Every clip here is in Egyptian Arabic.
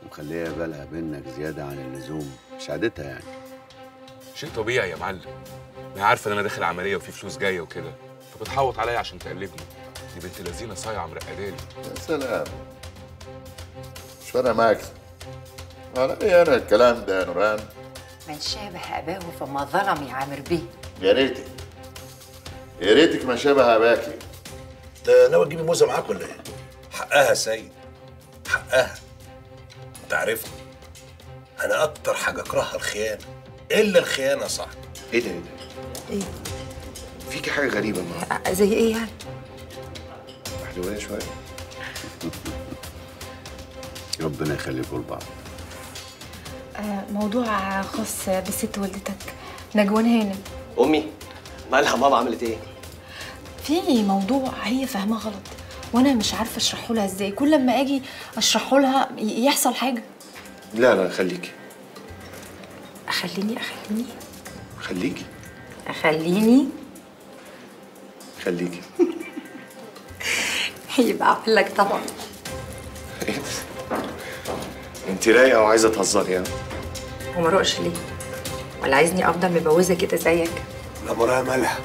ومخليها بالها منك زياده عن اللزوم مش عادتها يعني شيء طبيعي يا معلم ما هي عارفه ان انا داخل عمليه وفي فلوس جايه وكده فبتحوط عليا عشان تقلبني دي بنت لذينه صايعه مرقدالي يا سلام مش فارقه معاك على ايه انا الكلام ده يا نوران من شابه أباه فما ظلم يا عامر بيه يا ريتك يا ريتك ما شبه اباكي ده ناوي تجيبي موزه معاك ولا ايه؟ حقها يا سيد حقها انت عارفني انا اكتر حاجه اكرهها الخيانه الا الخيانه صح ايه ده ايه ده؟ إيه؟ فيكي حاجه غريبه النهارده أ- زي إيه يعني؟ محلوانه شويه ربنا يخليكم لبعض آه، موضوع خاص بست والدتك نجوان هانم امي مالها ماما عملت ايه في موضوع هي فاهماه غلط وانا مش عارفه اشرحه لها ازاي كل لما اجي اشرحه لها ي- يحصل حاجه لا لا خليكي اخليني اخليني خليكي اخليني خليكي يبقى أعمل لك طبعا انت رايقه وعايزه تهزري يعني وما رقش ليه؟ ولا عايزني أفضل مبوزة كده زيك؟ لا مراها مالها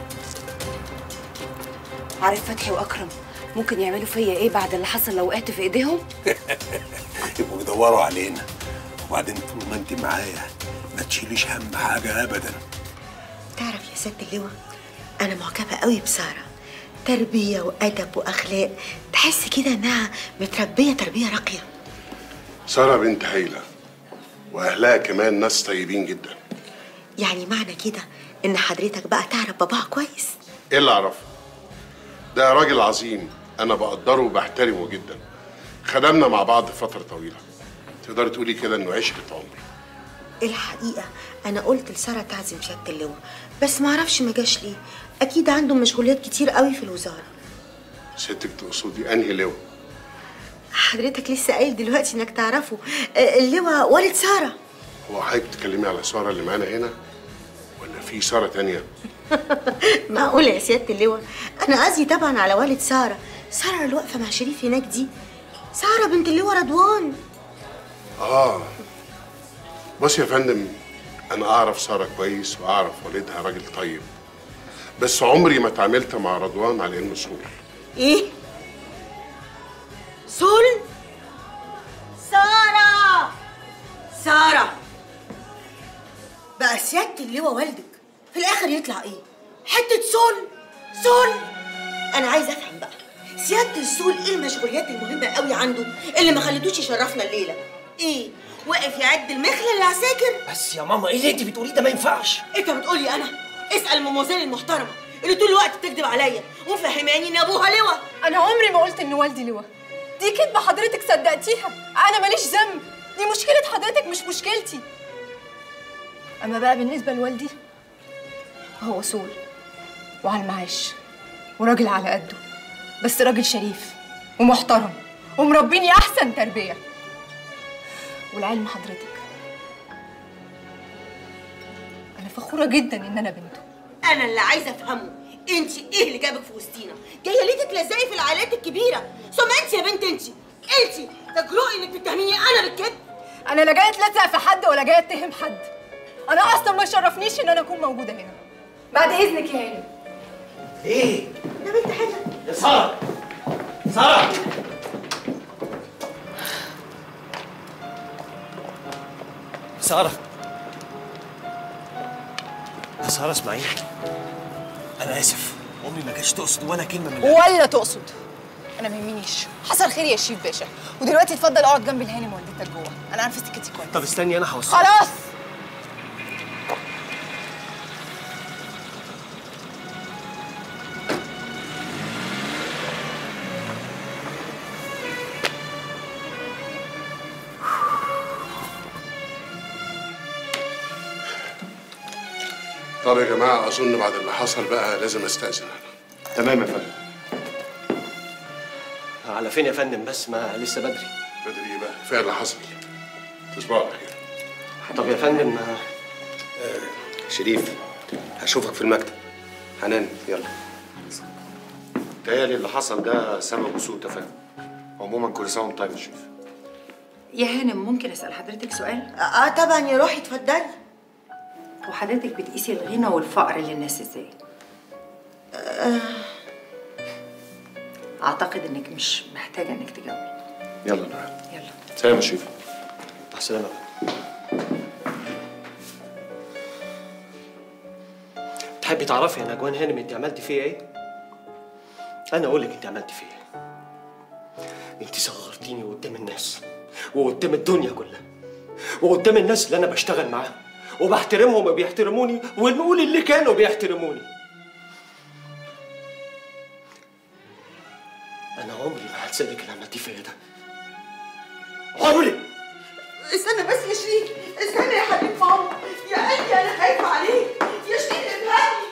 عارف فتحي واكرم ممكن يعملوا فيا ايه بعد اللي حصل لو وقعت في ايديهم يبقوا يدوروا علينا وبعدين طول ما انت معايا ما تشيليش هم حاجه ابدا تعرف يا ست اللواء انا معجبه قوي بساره تربيه وادب واخلاق تحس كده انها متربيه تربيه راقيه سارة بنت هيلة وأهلها كمان ناس طيبين جدا يعني معنى كده ان حضرتك بقى تعرف باباها كويس إيه اللي أعرفه؟ ده راجل عظيم أنا بقدره وبحترمه جدا خدمنا مع بعض فترة طويلة تقدري تقولي كده إنه عشرة عمر الحقيقه انا قلت لساره تعزم سياده اللواء بس ما اعرفش ما جاش ليه اكيد عنده مشغوليات كتير قوي في الوزاره ستك تقصدي أنهي لواء؟ حضرتك لسه قايل دلوقتي انك تعرفه آه، اللواء والد ساره هو حضرتك بتتكلمي على سارة اللي معانا هنا ولا في سارة تانية؟ معقولة يا سيادة اللواء أنا قصدي طبعا على والد سارة سارة اللي واقفة مع شريف هناك دي سارة بنت اللواء رضوان آه بص يا فندم أنا أعرف سارة كويس وأعرف والدها راجل طيب بس عمري ما اتعاملت مع رضوان على إنه سول إيه؟ سول؟ سارة سارة بقى سيادة اللواء والدك في الآخر يطلع إيه؟ حتة سول؟ سول؟ أنا عايزة أفهم بقى سيادة السول إيه المشغوليات المهمة قوي عنده اللي ما خلتوش يشرفنا الليلة؟ إيه؟ واقف يعد المخلة للعساكر؟ بس يا ماما ايه اللي انت بتقوليه ده ما ينفعش انت بتقولي انا اسال مموزيل المحترمه اللي طول الوقت بتكذب عليا ومفهماني ان ابوها لواء انا عمري ما قلت ان والدي لواء دي كدبه حضرتك صدقتيها انا ماليش ذنب دي مشكله حضرتك مش مشكلتي اما بقى بالنسبه لوالدي هو سول وعلى المعاش وراجل على قده بس راجل شريف ومحترم ومربيني احسن تربيه والعلم حضرتك انا فخوره جدا ان انا بنته انا اللي عايزه افهمه انت ايه اللي جابك في وسطينا جايه ليه تتلزقي في العائلات الكبيره ثم انت يا بنت انت انت تجرؤي انك تتهميني انا بالكذب انا لا جايه اتلزق في حد ولا جايه اتهم حد انا اصلا ما يشرفنيش ان انا اكون موجوده هنا بعد اذنك يا هاني ايه يا بنت حاجه يا ساره ساره ساره يا ساره اسمعيني انا اسف امي ما كانتش تقصد ولا كلمه من اللي ولا تقصد انا ما يهمنيش حصل خير يا شريف باشا ودلوقتي اتفضل اقعد جنب الهانم والدتك جوه انا عارفه سكتي كويس طب استني انا هوصلك خلاص طب يا جماعة أظن بعد اللي حصل بقى لازم أستأذن أنا تمام يا فندم على فين يا فندم بس ما لسه بدري بدري إيه بقى كفاية اللي حصل تصبحوا على خير طب يا فندم ما شريف هشوفك في المكتب حنان يلا تهيألي اللي حصل ده سبب سوء تفاهم عموما كل سنه وانت طيب يا شريف يا هانم ممكن اسال حضرتك سؤال اه طبعا يا روحي اتفضلي وحضرتك بتقيسي الغنى والفقر للناس ازاي آه اعتقد انك مش محتاجه انك تجاوبي يلا نروح يلا سلام يا شريف مع السلامه تحبي تعرفي يا نجوان هانم انت عملتي فيا ايه؟ انا اقول لك انت عملتي فيا ايه انت صغرتيني قدام الناس وقدام الدنيا كلها وقدام الناس اللي انا بشتغل معاهم وبحترمهم وبيحترموني ونقول اللي كانوا بيحترموني انا عمري ما هتصدق اللي عملتيه فيا ده عمري استنى بس يا شريف استنى يا حبيب ماما يا قلبي انا خايفه عليك يا شريف افهمني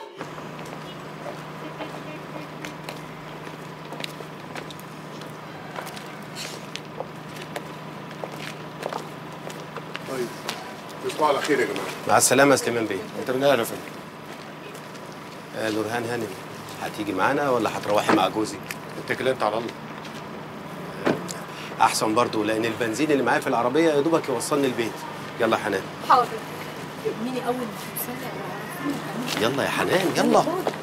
طيب تصبحوا على خير يا جماعه مع السلامة يا سليمان بيه انت من اهلا فندم آه نورهان هانم هتيجي معانا ولا هتروحي مع جوزك؟ اتكل انت على الله أحسن برضو لأن البنزين اللي معايا في العربية يا دوبك يوصلني البيت يلا يا حنان حاضر ابنيني اول ما توصلي يلا يا حنان يلا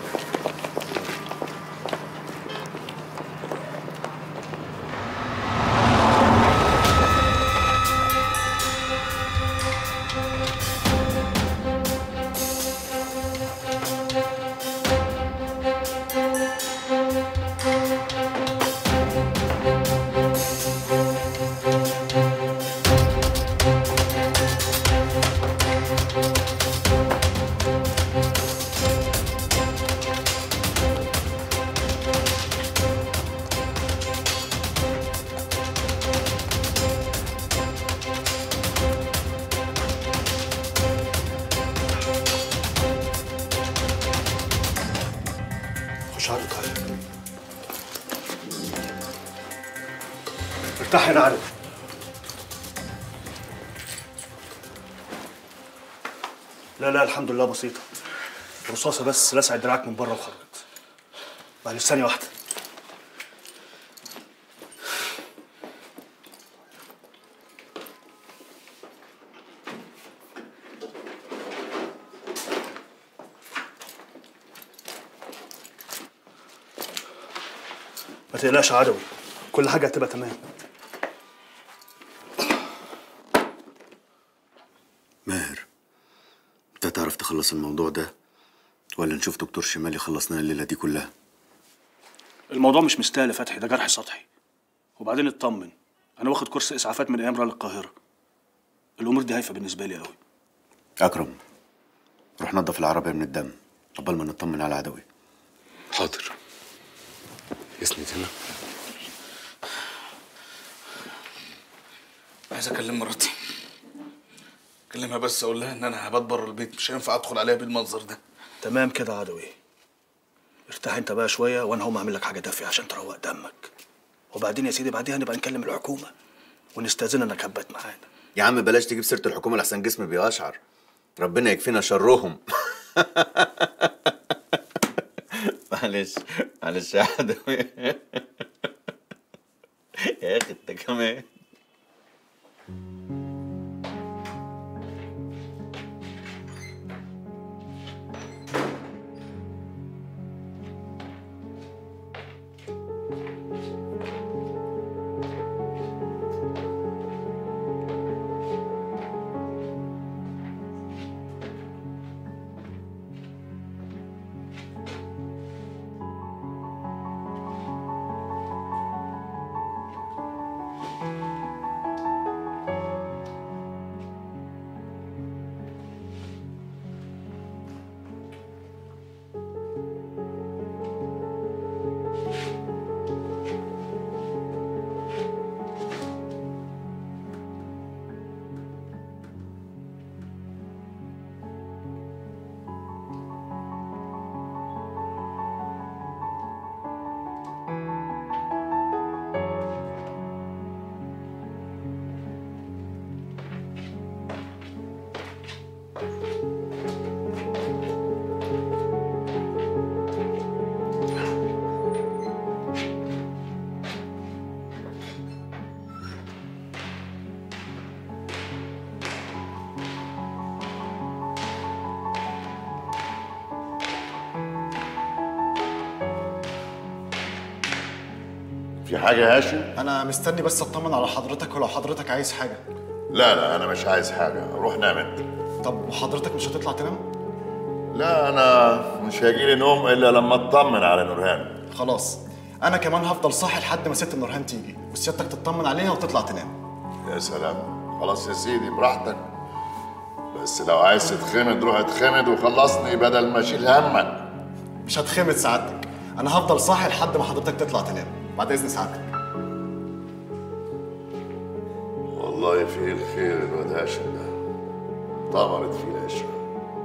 خش على القاهرة ارتاح يا نعلم لا لا الحمد لله بسيطة رصاصة بس لسعت دراعك من بره وخرجت معلش ثانية واحدة ما تقلقش يا عدوي كل حاجة هتبقى تمام ماهر انت تعرف تخلص الموضوع ده ولا نشوف دكتور شمال يخلصنا الليله دي كلها الموضوع مش مستاهل يا فتحي ده جرح سطحي وبعدين اطمن انا واخد كورس اسعافات من ايام للقاهره الامور دي هايفه بالنسبه لي قوي اكرم روح نظف العربيه من الدم قبل ما نطمن على عدوي حاضر اسند هنا عايز اكلم مراتي اكلمها بس اقول لها ان انا هبات بره البيت مش هينفع ادخل عليها بالمنظر ده تمام كده يا عدوي ارتاح انت بقى شويه وانا هقوم اعمل لك حاجه دافيه عشان تروق دمك وبعدين يا سيدي بعديها نبقى نكلم الحكومه ونستاذن انك هبات معانا يا عم بلاش تجيب سيره الحكومه لحسن جسمي بيقشعر ربنا يكفينا شرهم معلش معلش يا عدوي يا اخي انت كمان في حاجه يا هاشم انا مستني بس اطمن على حضرتك ولو حضرتك عايز حاجه لا لا انا مش عايز حاجه روح نام انت طب وحضرتك مش هتطلع تنام لا انا مش هيجيلي نوم الا لما اطمن على نورهان خلاص انا كمان هفضل صاحي لحد ما ست نورهان تيجي وسيادتك تطمن عليها وتطلع تنام يا سلام خلاص يا سيدي براحتك بس لو عايز تتخمد روح اتخمد وخلصني بدل ما اشيل همك مش هتخمد سعادتك انا هفضل صاحي لحد ما حضرتك تطلع تنام بعد اذن سعادتك والله فيه الخير الواد هاشم ده طمرت فيه العشرة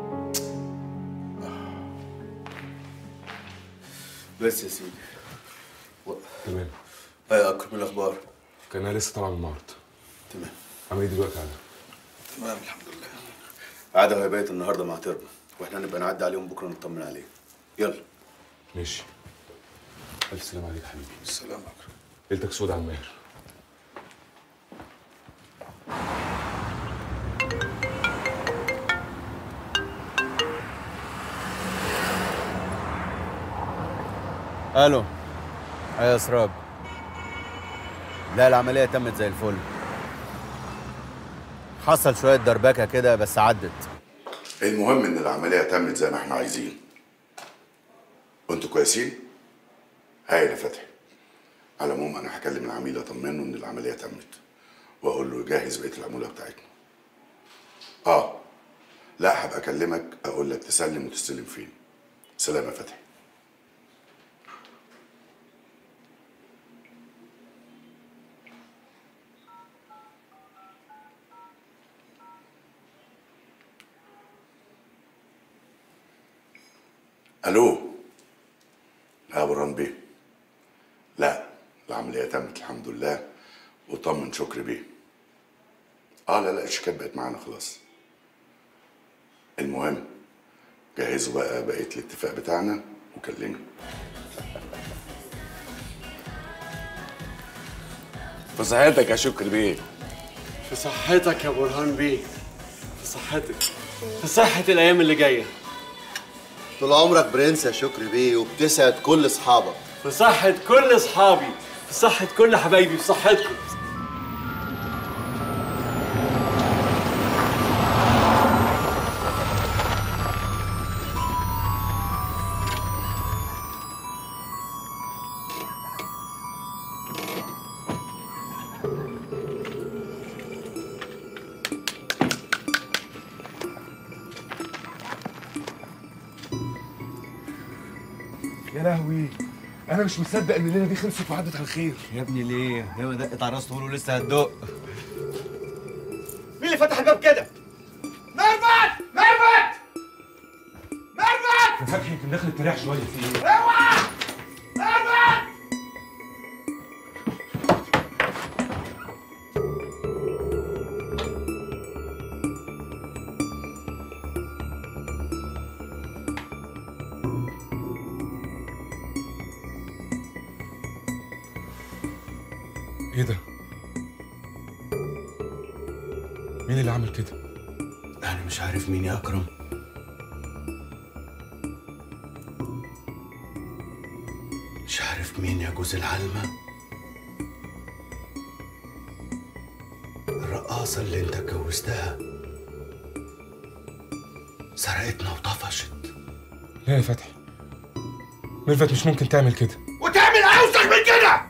بس يا سيدي تمام ايه اكرم الاخبار كان انا لسه طالع من المعرض تمام عامل ايه دلوقتي على تمام الحمد لله قعدة وهي النهارده مع تربة واحنا نبقى نعدي عليهم بكره نطمن عليه يلا ماشي الف سلام عليك يا حبيبي السلام اكرم ليلتك سود على الماهر الو ايوه يا سراج لا العمليه تمت زي الفل حصل شويه دربكه كده بس عدت المهم ان العملية تمت زي ما احنا عايزين وانتوا كويسين؟ هايل يا فتحي على العموم انا هكلم العميل اطمنه ان العملية تمت واقول له يجهز بقية العمولة بتاعتنا اه لا هبقى اكلمك اقول لك تسلم وتستلم فين سلام يا فتحي الو لا ابو ران بيه لا العمليه تمت الحمد لله وطمن شكري بيه اه لا لا الشيكات بقت معانا خلاص المهم جهزوا بقى بقيه الاتفاق بتاعنا وكلمني في صحتك يا شكري بيه في صحتك يا برهان بيه في صحتك في صحة الأيام اللي جاية طول عمرك برنس يا شكري بيه وبتسعد كل اصحابك في صحة كل أصحابي في صحة كل حبايبي في صحتكم يا لهوي انا مش مصدق ان الليله دي خلصت وعدت على خير يا ابني ليه يا ما دقت على راسه له لسه هتدق مين اللي فتح الباب كده؟ ميرفت ميرفت ميرفت يا فتحي يمكن داخل التريح شويه في ايه اوعى ميرفت ايه ده مين اللي عمل كده انا مش عارف مين يا اكرم مش عارف مين يا جوز العلمة الرقاصة اللي انت اتجوزتها سرقتنا وطفشت لا يا فتحي ميرفت مش ممكن تعمل كده وتعمل اوسخ من كده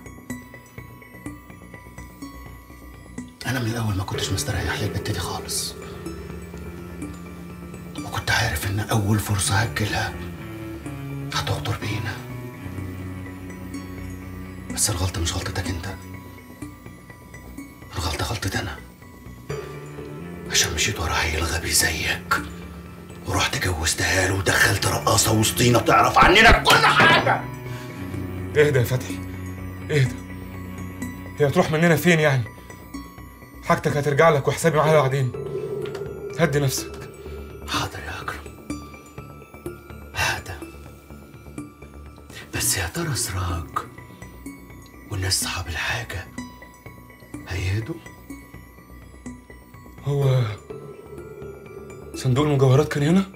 انا من الاول ما كنتش مستريح للبت دي خالص وكنت عارف ان اول فرصة هتجيلها هتغدر بينا بس الغلطة مش غلطتك انت الغلطة غلطتي انا عشان مشيت ورا عيل غبي زيك ورحت جوزتها له ودخلت رقاصة وسطينا بتعرف عننا كل حاجة اهدى يا فتحي اهدى هي هتروح مننا فين يعني حاجتك هترجع لك وحسابي معاها بعدين هدي نفسك حاضر يا اكرم هذا بس يا ترى سراج والناس صحاب الحاجة هيهدوا هو صندوق المجوهرات كان هنا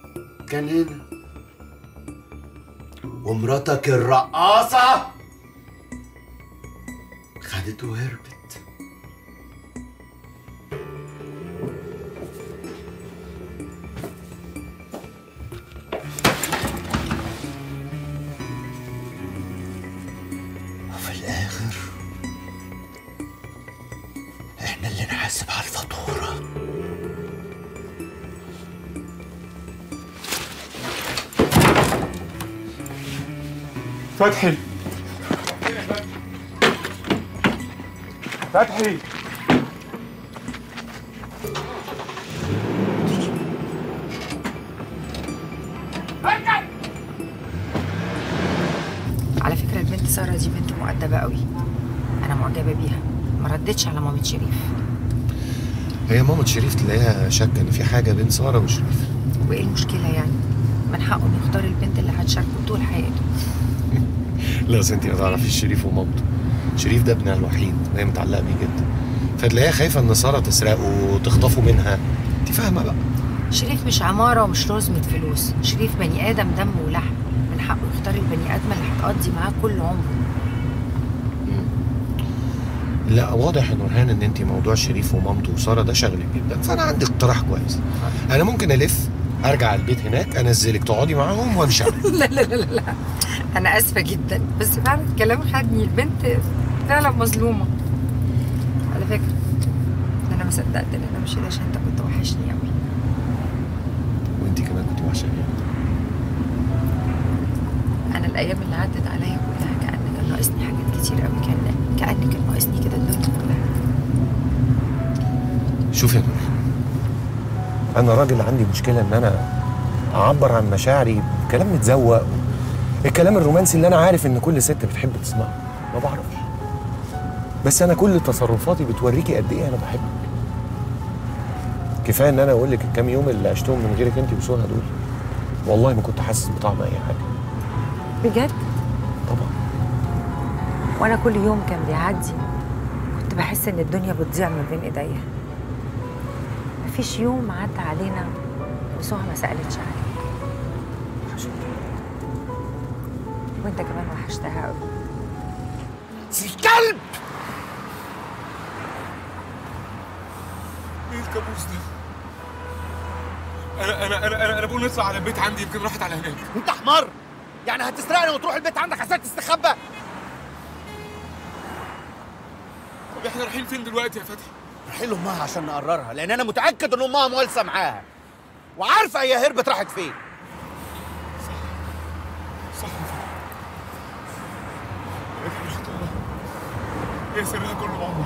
كان هنا ومراتك الرقاصة خدته وهربت وفي الآخر احنا اللي نحاسب على الفاتورة فتحي فتحي على فكرة البنت سارة دي بنت مؤدبة قوي أنا معجبة بيها ما ردتش على مامة شريف هي ماما شريف تلاقيها شاكه ان في حاجه بين ساره وشريف وإيه المشكلة يعني؟ من حقه إنه يختار البنت اللي هتشاركه طول حياته لا أصل انت ما تعرفيش شريف ومامته شريف ده ابنها الوحيد وهي متعلقه بيه جدا فتلاقيها خايفه ان ساره تسرقه وتخطفه منها انت فاهمه بقى شريف مش عمارة ومش رزمة فلوس شريف بني آدم دم ولحم من حقه يختار البني آدمة اللي هتقضي معاه كل عمره لا واضح يا نورهان ان انت موضوع شريف ومامته وساره ده شغلك جدا فانا عندي اقتراح كويس انا ممكن الف ارجع البيت هناك انزلك تقعدي معاهم وامشي على لا لا لا لا أنا آسفة جدا بس فعلا الكلام خدني البنت فعلا مظلومة على فكرة أنا ما صدقت إن أنا مشيت عشان أنت كنت وحشني أوي وانت كمان كنت وحشاني أنا الأيام اللي عدت عليا كلها كأن كان ناقصني حاجات كتير أوي كان كأن كان ناقصني كده الدنيا كلها شوف يا نور انا راجل عندي مشكله ان انا اعبر عن مشاعري بكلام متزوق الكلام الرومانسي اللي انا عارف ان كل ست بتحب تسمعه ما بعرفش بس انا كل تصرفاتي بتوريكي قد ايه انا بحبك كفايه ان انا اقول لك الكام يوم اللي عشتهم من غيرك انت وسهى دول والله ما كنت حاسس بطعم اي حاجه بجد طبعا وأنا كل يوم كان بيعدي كنت بحس إن الدنيا بتضيع من بين إيديا مفيش يوم عدى علينا وسهى ما سألتش عليك وانت كمان وحشتها قوي الكلب ايه الكابوس ده؟ انا انا انا انا, أنا بقول نطلع على البيت عندي يمكن راحت على هناك انت حمار يعني هتسرقني وتروح البيت عندك عشان تستخبى طب احنا رايحين فين دلوقتي يا فتحي؟ رايحين لامها عشان نقررها لان انا متاكد ان امها موالسه معاها وعارفه هي هربت راحت فين صح ايه سرها كله ماما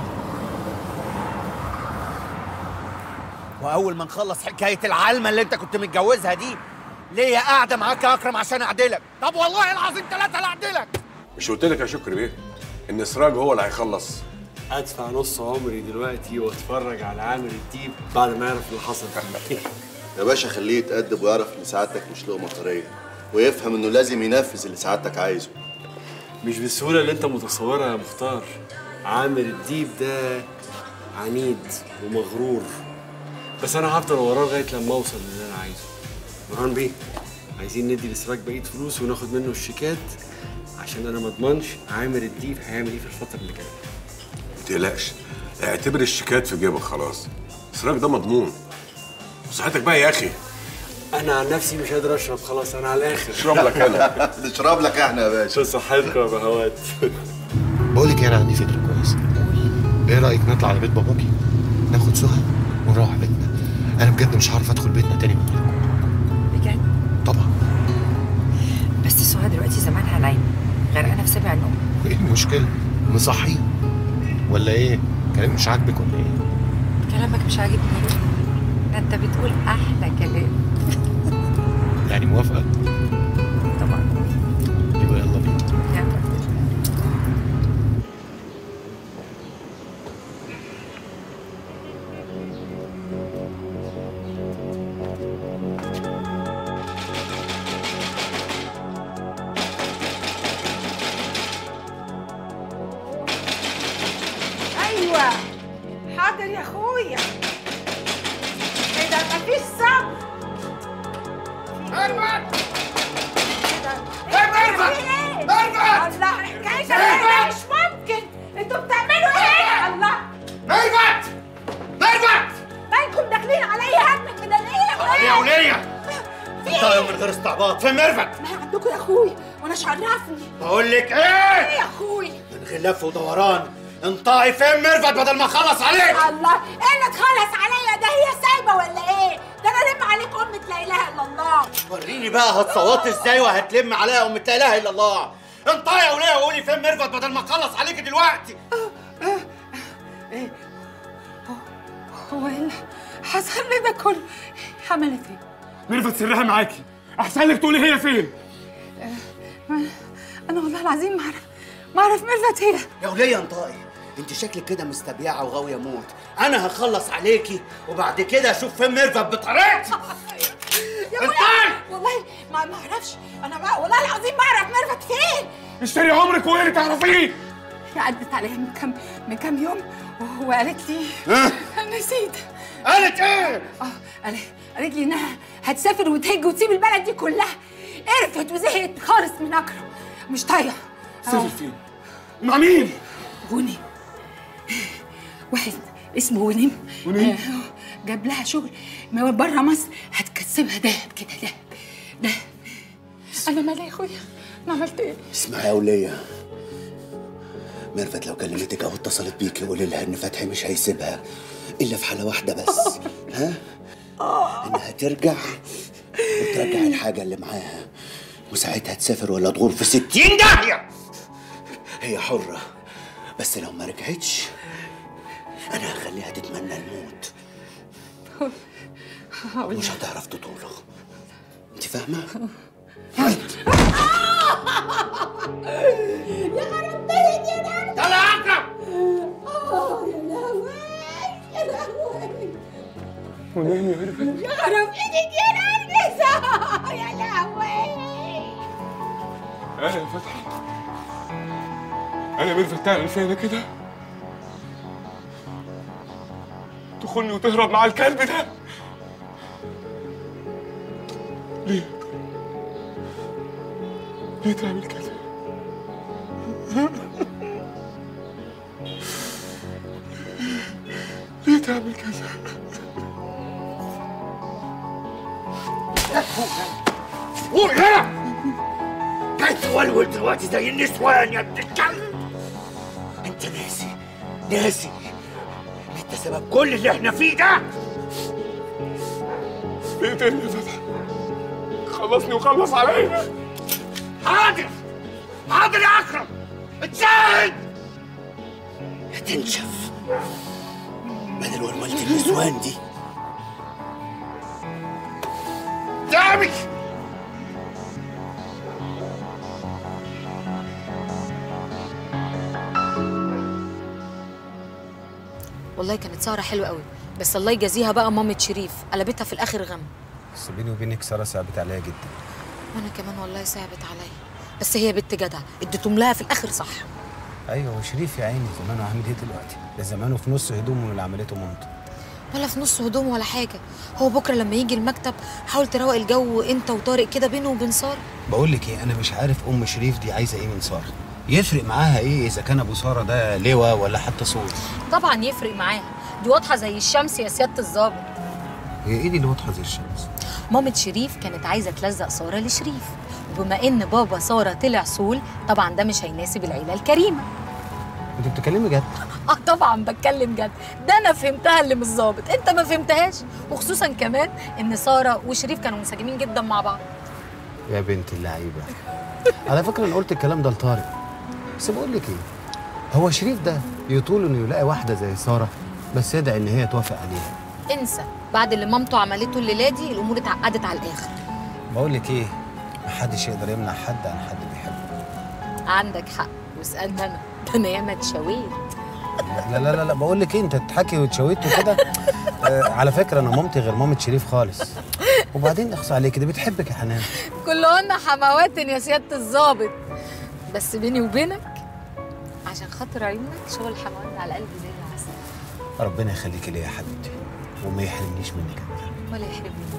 واول ما نخلص حكايه العلمه اللي انت كنت متجوزها دي ليا قاعده معاك يا اكرم عشان اعدلك طب والله العظيم ثلاثه لا اعدلك مش قلت لك يا شكري بيه ان سراج هو اللي هيخلص ادفع نص عمري دلوقتي واتفرج على عامر الديب بعد ما يعرف اللي حصل يا باشا خليه يتأدب ويعرف ان سعادتك مش لقمه طريه ويفهم انه لازم ينفذ اللي سعادتك عايزه مش بالسهوله اللي انت متصورها يا مختار عامر الديب ده عنيد ومغرور بس انا هفضل وراه لغايه لما اوصل للي انا عايزه برهان بيه عايزين ندي لسراج بقيه فلوس وناخد منه الشيكات عشان انا ما اضمنش عامر الديب هيعمل ايه في الفتره اللي جايه ما تقلقش اعتبر الشيكات في جيبك خلاص سراج ده مضمون صحتك بقى يا اخي انا عن نفسي مش قادر اشرب خلاص انا على الاخر اشرب لك انا نشرب لك احنا يا باشا صحتكم يا بهوات بقول لك انا عندي فكره كويسه ايه رايك نطلع على بيت باباكي ناخد سهى ونروح بيتنا انا بجد مش هعرف ادخل بيتنا تاني من غيركم بجد طبعا بس سهى دلوقتي زمانها نايمة غرقانة في سبع نوم ايه المشكله نصحيه ولا ايه كلام مش عاجبك ولا ايه كلامك مش عاجبني ده انت بتقول أحلى كلام يعني موافقه طبعا يبقى يلا بينا يلا. ايوه حاضر يا اخويا ايه ده مفيش صبر مروت ايه مروت مروت الله حكايه ايه مش ممكن انتوا بتعملوا غير استعباط فين ميرفت ما هي عندكم يا اخوي وانا مش عرفني بقول لك ايه ايه يا اخوي من غير لف ودوران انطقي فين ميرفت بدل ما اخلص عليك الله ايه اللي تخلص عليا ده هي سايبه ولا ايه ده انا لم عليك امة لا اله الا الله وريني بقى هتصوتي ازاي وهتلم عليها ام لا اله الا الله انطقي يا وليه وقولي فين ميرفت بدل ما اخلص عليكي دلوقتي ايه هو ايه اللي حصل لي ده كله عملت ايه ميرفت سرها معاكي احسن لك تقولي هي فين ما- انا والله العظيم ما اعرف ما اعرف ميرفت هي يا وليه انطقي انت شكلك كده مستبيعه وغاويه موت انا هخلص عليكي وبعد كده اشوف فين ميرفت بطريقتي يا ابويا والله ما ما اعرفش انا بقى والله العظيم ما اعرف ميرفت فين اشتري عمرك وايه اللي تعرفيه هي عدت عليها من كام من كام يوم وقالت لي ها؟ نسيت قالت ايه؟ اه قالت قالت لي انها هتسافر وتهج وتسيب البلد دي كلها قرفت وزهقت خالص من اكره مش طايقه سافر فين؟ مع مين؟ غنيم واحد اسمه غنيم غنيم؟ آه، جاب لها شغل من بره مصر هتكسبها دهب كده دهب دهب انا مالي يا اخويا انا عملت ايه؟ اسمعي يا وليه ميرفت لو كلمتك او اتصلت بيكي قولي لها ان فتحي مش هيسيبها الا في حاله واحده بس ها انها ترجع وترجع الحاجه اللي معاها وساعتها تسافر ولا تغور في ستين داهيه هي حره بس لو ما رجعتش انا هخليها تتمنى الموت مش هتعرف تطوله انت فاهمه يا خرب بيت يا نهار يلا اكرم اه يا لهوي يا لهوي ونام يا ميرفت يا خرب ايدك يا نرجس يا لهوي انا يا فتحي انا ميرفت تعمل فيا كده تخوني وتهرب مع الكلب ده ليه؟ ليه تعمل كده؟ ليه تعمل كده؟ قول هنا جاي تولول دلوقتي زي النسوان يا ابن الكلب انت ناسي ناسي انت سبب كل اللي احنا فيه ده اقتلني يا فتحي خلصني وخلص عليا حاضر حاضر يا اكرم اتساعد هتنشف بدل ورملة النسوان دي دامي والله كانت سهرة حلوة قوي بس الله يجازيها بقى مامة شريف قلبتها في الآخر غم بس بيني وبينك ساره صعبت عليا جدا وأنا كمان والله صعبت عليا بس هي بنت جدع اديتهم لها في الآخر صح ايوه وشريف يا عيني زمانه عامل ايه دلوقتي ده زمانه في نص هدومه من اللي عملته مامته ولا في نص هدوم ولا حاجة هو بكرة لما يجي المكتب حاول تروق الجو انت وطارق كده بينه وبين سارة بقول لك ايه انا مش عارف ام شريف دي عايزه ايه من ساره يفرق معاها ايه اذا كان ابو ساره ده لواء ولا حتى صوت طبعا يفرق معاها دي واضحة زي الشمس يا سيادة الظابط هي ايه دي اللي واضحه زي الشمس مامة شريف كانت عايزة تلزق سارة لشريف وبما ان بابا سارة طلع سول طبعا ده مش هيناسب العيلة الكريمة انت بتتكلمي جد اه طبعا بتكلم جد ده انا فهمتها اللي مش ظابط انت ما فهمتهاش وخصوصا كمان ان ساره وشريف كانوا منسجمين جدا مع بعض يا بنت اللعيبه على فكره انا قلت الكلام ده لطارق بس بقول لك ايه هو شريف ده يطول انه يلاقي واحده زي ساره بس يدعي ان هي توافق عليها انسى بعد اللي مامته عملته الليله دي الامور اتعقدت على الاخر بقول لك ايه محدش يقدر يمنع حد عن حد بيحبه عندك حق واسالني انا ده انا ياما اتشويت لا لا لا لا بقول لك ايه انت تضحكي وتشويت وكده آه على فكره انا مامتي غير مامه شريف خالص وبعدين اخص عليكي دي بتحبك يا حنان كلهن حموات يا سياده الظابط بس بيني وبينك عشان خاطر عيونك شغل حموات على قلبي زي العسل ربنا يخليكي ليا يا حبيبتي وما يحرمنيش منك ولا يحرمني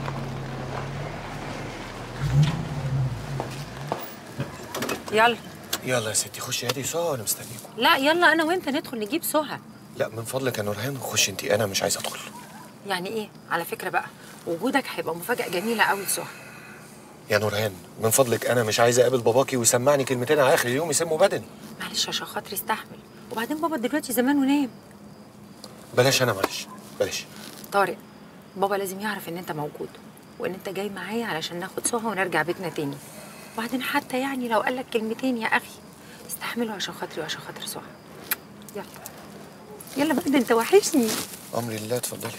يلا يلا يا ستي خشي هاتي سهى وانا مستنيكم لا يلا انا وانت ندخل نجيب سهى لا من فضلك يا نورهان خشي انت انا مش عايز ادخل يعني ايه على فكره بقى وجودك هيبقى مفاجاه جميله قوي لسهى يا نورهان من فضلك انا مش عايز اقابل باباكي ويسمعني كلمتين على اخر اليوم يسموا بدني معلش عشان خاطري استحمل وبعدين بابا دلوقتي زمان ونام بلاش انا معلش بلاش طارق بابا لازم يعرف ان انت موجود وان انت جاي معايا علشان ناخد سهى ونرجع بيتنا تاني وبعدين حتى يعني لو قال لك كلمتين يا اخي استحمله عشان خاطري وعشان خاطر سهى يلا يلا بقى ده انت وحشني امر الله اتفضلي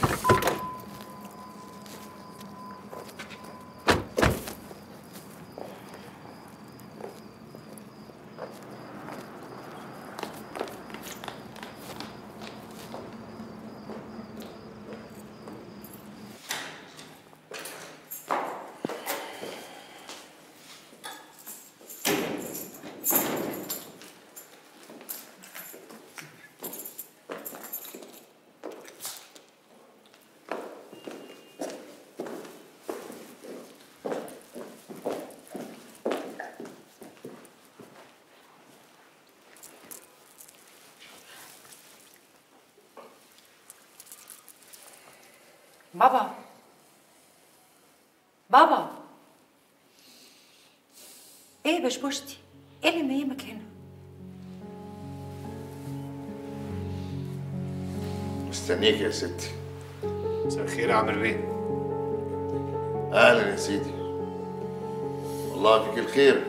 بابا بابا ايه يا بشبوشتي ايه اللي ميمك هنا مستنيك يا ستي مساء الخير يا عامر بيه اهلا يا سيدي والله فيك الخير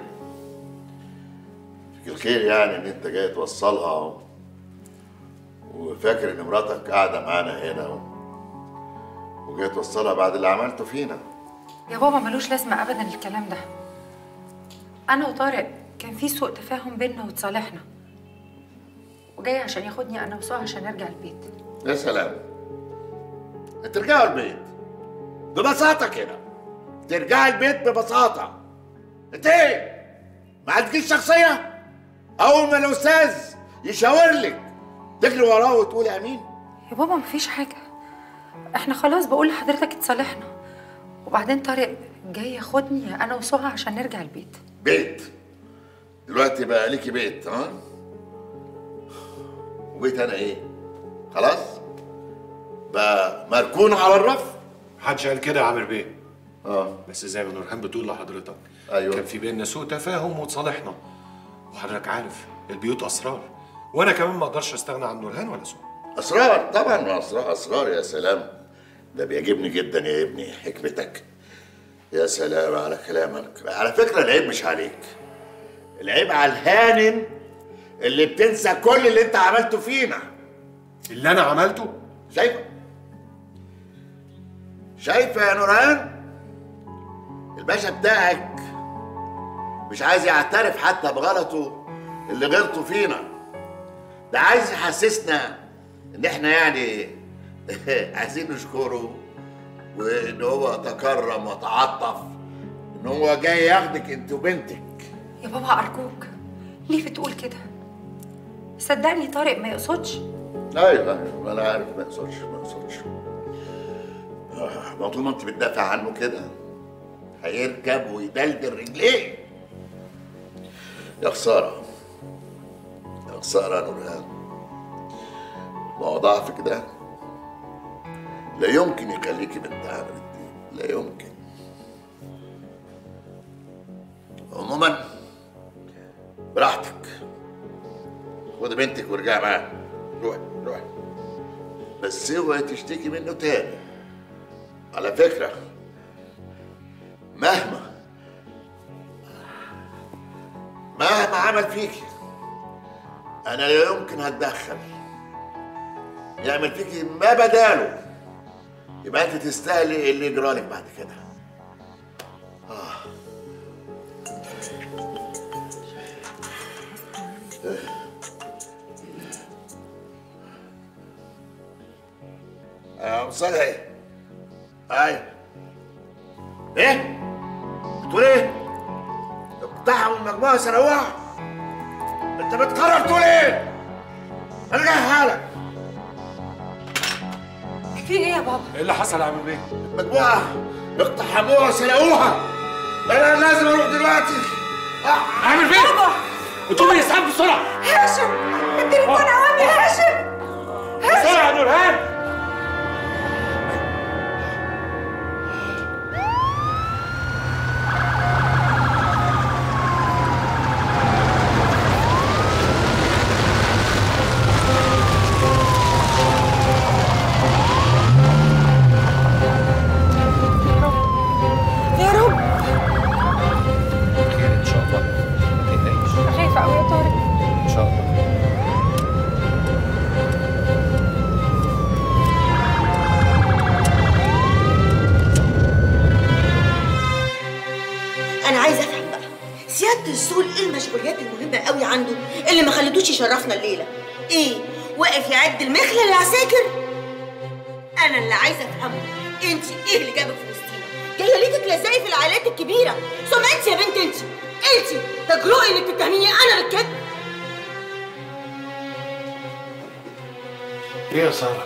فيك الخير يعني ان انت جاي توصلها و... وفاكر ان مراتك قاعده معانا هنا و... وجاي توصلها بعد اللي عملته فينا يا بابا ملوش لازمه ابدا الكلام ده انا وطارق كان في سوء تفاهم بينا وتصالحنا وجاي عشان ياخدني انا وسهى عشان نرجع البيت يا سلام ترجعوا البيت ببساطة كده ترجعي البيت ببساطة انت ايه؟ ما عندكيش شخصية؟ أول ما الأستاذ يشاور لك تجري وراه وتقولي أمين؟ يا بابا مفيش حاجه احنا خلاص بقول لحضرتك اتصالحنا وبعدين طارق جاي ياخدني انا وسهى عشان نرجع البيت بيت دلوقتي بقى ليكي بيت ها؟ وبيت أنا إيه؟ خلاص؟ بقى مركون على الرف؟ محدش قال كده يا عامر بيه اه بس زي ما نورهان بتقول لحضرتك ايوه كان في بيننا سوء تفاهم وتصالحنا وحضرتك عارف البيوت اسرار وانا كمان ما اقدرش استغنى عن نورهان ولا سوء أسرار طبعا أسرار أسرار يا سلام ده بيعجبني جدا يا ابني حكمتك يا سلام على كلامك على فكرة العيب مش عليك العيب على الهانم اللي بتنسى كل اللي انت عملته فينا اللي انا عملته شايفه شايفه يا نوران الباشا بتاعك مش عايز يعترف حتى بغلطه اللي غلطه فينا ده عايز يحسسنا ان احنا يعني عايزين نشكره وان هو تكرم وتعاطف ان هو جاي ياخدك انت وبنتك يا بابا ارجوك ليه بتقول كده صدقني طارق ما يقصدش ايوه ايوه انا عارف ما يقصدش ما يقصدش آه، ما طول ما انت بتدافع عنه كده هيركب ويدلدل رجليه يا خساره يا خساره يا نورهان ما هو ضعفك ده لا يمكن يخليكي بنت عامر الدين لا يمكن عموما براحتك خدي بنتك وارجعي معاها روحي روحي بس اوعي تشتكي منه تاني على فكرة مهما مهما عمل فيكي أنا لا يمكن هتدخل يعمل فيكي ما بداله يبقى أنت تستاهلي اللي يجرالك بعد كده آه. يا مصطفى ايه؟ ايوه ايه؟ بتقول ايه؟ اقتحموا المجموعه سنوها انت بتقرر تقول ايه؟ انا جاي حالك في ايه يا بابا ايه اللي حصل يا عامر بيه مجموعه اقتحموها سرقوها انا لازم اروح دلوقتي عامر بيه بابا اطلبي اسعاف بسرعه هاشم التليفون عوام يا هاشم بسرعه يا نورهان يا رب خير ان شاء الله ما تقلقيش خايفه قوي يا طارق ان شاء الله انا عايزه افهم بقى سياده السول ايه المشغوليات المهمه قوي عنده اللي ما خلتوش يشرفنا الليله ايه واقف يعد المخله للعساكر انا اللي عايزه افهمه انت ايه اللي جابك في وسطينا جايه ليه تتلزقي في العائلات الكبيره ثم انت يا بنت انت انت تجرؤي انك تتهميني انا بالكذب ايه يا ساره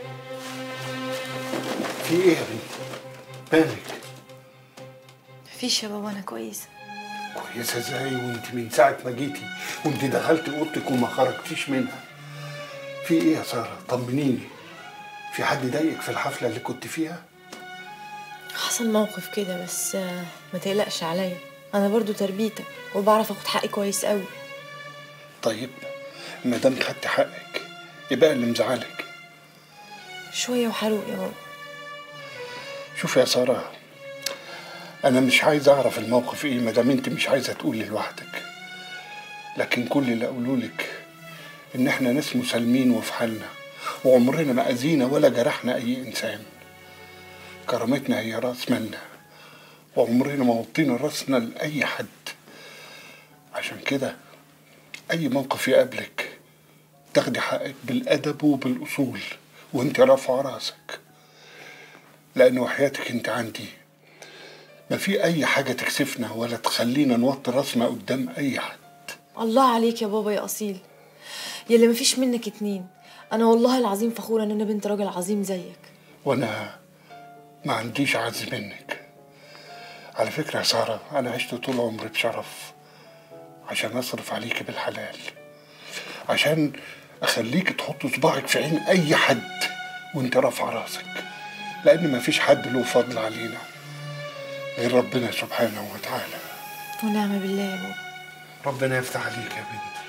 في ايه يا بنتي مالك مفيش يا بابا انا كويسه كويسه ازاي وانت من ساعه ما جيتي وانت دخلت اوضتك وما خرجتيش منها في ايه يا ساره طمنيني في حد ضايقك في الحفله اللي كنت فيها حصل موقف كده بس آه، ما تقلقش عليا انا برضو تربيتك وبعرف اخد حقي كويس قوي طيب ما دام خدت حقك يبقى اللي مزعلك شويه وحروق يا بابا شوف يا ساره انا مش عايز اعرف الموقف ايه ما دام انت مش عايزه تقولي لوحدك لكن كل اللي اقوله لك ان احنا ناس مسالمين وفي حالنا وعمرنا ما اذينا ولا جرحنا اي انسان كرامتنا هي راس مالنا وعمرنا ما وطينا راسنا لاي حد عشان كده اي موقف يقابلك تاخدي حقك بالادب وبالاصول وانت رافعه راسك لان وحياتك انت عندي ما في اي حاجه تكسفنا ولا تخلينا نوطي راسنا قدام اي حد الله عليك يا بابا يا اصيل يلي مفيش منك اتنين انا والله العظيم فخوره ان انا بنت راجل عظيم زيك وانا ما عنديش عز منك على فكره يا ساره انا عشت طول عمري بشرف عشان اصرف عليكي بالحلال عشان اخليك تحط صباعك في عين اي حد وانت رافعه راسك لان ما فيش حد له فضل علينا غير ربنا سبحانه وتعالى ونعم بالله يا بابا ربنا يفتح عليك يا بنتي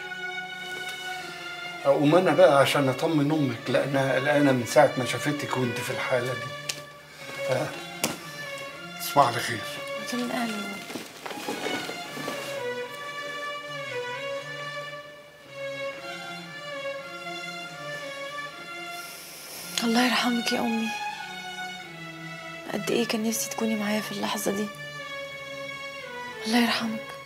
اقوم انا بقى عشان اطمن امك لانها قلقانه من ساعه ما شافتك وانت في الحاله دي ها تصبح على خير انت من اهلي يا بابا الله يرحمك يا امي قد ايه كان نفسي تكوني معايا في اللحظه دي الله يرحمك